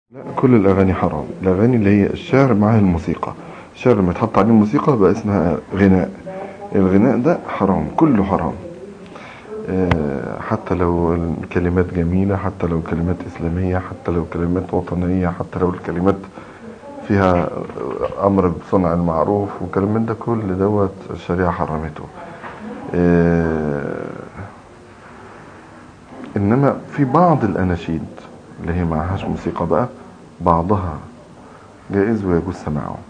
لا كل الأغاني حرام الأغاني اللي هي الشعر معاه الموسيقى الشعر لما يتحط عليه موسيقى بقى اسمها غناء الغناء ده حرام كله حرام آه، حتى لو الكلمات جميلة حتى لو كلمات إسلامية حتى لو كلمات وطنية حتى لو الكلمات فيها أمر بصنع المعروف وكلام من ده كل دوت الشريعة حرمته آه، إنما في بعض الأناشيد اللي هي معهاش موسيقى بقى بعضها جائز ويجوز سماعه